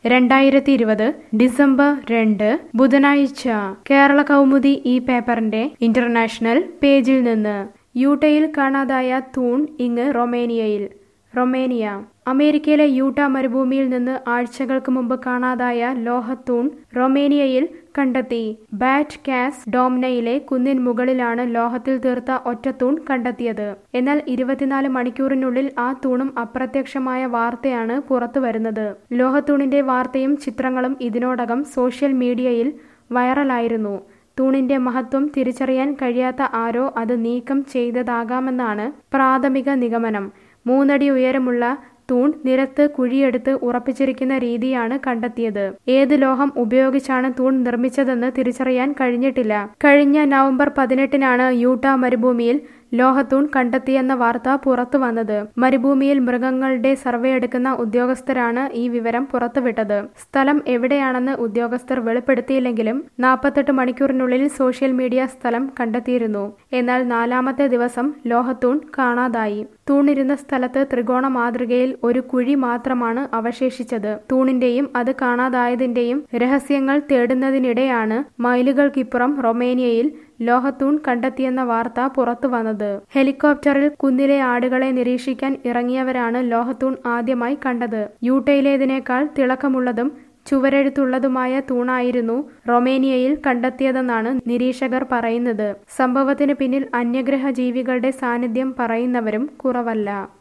രണ്ടായിരത്തി ഇരുപത് ഡിസംബർ രണ്ട് ബുധനാഴ്ച കേരള കൗമുദി ഈ പേപ്പറിന്റെ ഇന്റർനാഷണൽ പേജിൽ നിന്ന് യൂട്ടയിൽ കാണാതായ തൂൺ ഇങ്ങ് റൊമേനിയയിൽ റൊമേനിയ അമേരിക്കയിലെ യൂട്ട മരുഭൂമിയിൽ നിന്ന് ആഴ്ചകൾക്ക് മുമ്പ് കാണാതായ ലോഹത്തൂൺ റൊമേനിയയിൽ കണ്ടെത്തി ബാറ്റ് കാസ് ഡോംനയിലെ കുന്നിൻ മുകളിലാണ് ലോഹത്തിൽ തീർത്ത ഒറ്റത്തൂൺ കണ്ടെത്തിയത് എന്നാൽ ഇരുപത്തിനാല് മണിക്കൂറിനുള്ളിൽ ആ തൂണും അപ്രത്യക്ഷമായ വാർത്തയാണ് പുറത്തു വരുന്നത് ലോഹത്തൂണിന്റെ വാർത്തയും ചിത്രങ്ങളും ഇതിനോടകം സോഷ്യൽ മീഡിയയിൽ വൈറലായിരുന്നു തൂണിന്റെ മഹത്വം തിരിച്ചറിയാൻ കഴിയാത്ത ആരോ അത് നീക്കം ചെയ്തതാകാമെന്നാണ് പ്രാഥമിക നിഗമനം മൂന്നടി ഉയരമുള്ള തൂൺ നിലത്ത് കുഴിയെടുത്ത് ഉറപ്പിച്ചിരിക്കുന്ന രീതിയാണ് കണ്ടെത്തിയത് ഏത് ലോഹം ഉപയോഗിച്ചാണ് തൂൺ നിർമ്മിച്ചതെന്ന് തിരിച്ചറിയാൻ കഴിഞ്ഞിട്ടില്ല കഴിഞ്ഞ നവംബർ പതിനെട്ടിനാണ് യൂട്ട മരുഭൂമിയിൽ ലോഹത്തൂൺ കണ്ടെത്തിയെന്ന വാർത്ത പുറത്തു വന്നത് മരുഭൂമിയിൽ മൃഗങ്ങളുടെ സർവേ എടുക്കുന്ന ഉദ്യോഗസ്ഥരാണ് ഈ വിവരം പുറത്തുവിട്ടത് സ്ഥലം എവിടെയാണെന്ന് ഉദ്യോഗസ്ഥർ വെളിപ്പെടുത്തിയില്ലെങ്കിലും നാൽപ്പത്തെട്ട് മണിക്കൂറിനുള്ളിൽ സോഷ്യൽ മീഡിയ സ്ഥലം കണ്ടെത്തിയിരുന്നു എന്നാൽ നാലാമത്തെ ദിവസം ലോഹത്തൂൺ കാണാതായി തൂണിരുന്ന സ്ഥലത്ത് ത്രികോണ മാതൃകയിൽ ഒരു കുഴി മാത്രമാണ് അവശേഷിച്ചത് തൂണിന്റെയും അത് കാണാതായതിന്റെയും രഹസ്യങ്ങൾ തേടുന്നതിനിടെയാണ് മൈലുകൾക്കിപ്പുറം റൊമേനിയയിൽ ലോഹത്തൂൺ കണ്ടെത്തിയെന്ന വാർത്ത പുറത്തു വന്നത് ഹെലികോപ്റ്ററിൽ കുന്നിലെ ആടുകളെ നിരീക്ഷിക്കാൻ ഇറങ്ങിയവരാണ് ലോഹത്തൂൺ ആദ്യമായി കണ്ടത് യൂട്ടയിലേതിനേക്കാൾ തിളക്കമുള്ളതും ചുവരെഴുത്തുള്ളതുമായ തൂണായിരുന്നു റൊമേനിയയിൽ കണ്ടെത്തിയതെന്നാണ് നിരീക്ഷകർ പറയുന്നത് സംഭവത്തിന് പിന്നിൽ അന്യഗ്രഹ ജീവികളുടെ സാന്നിധ്യം പറയുന്നവരും കുറവല്ല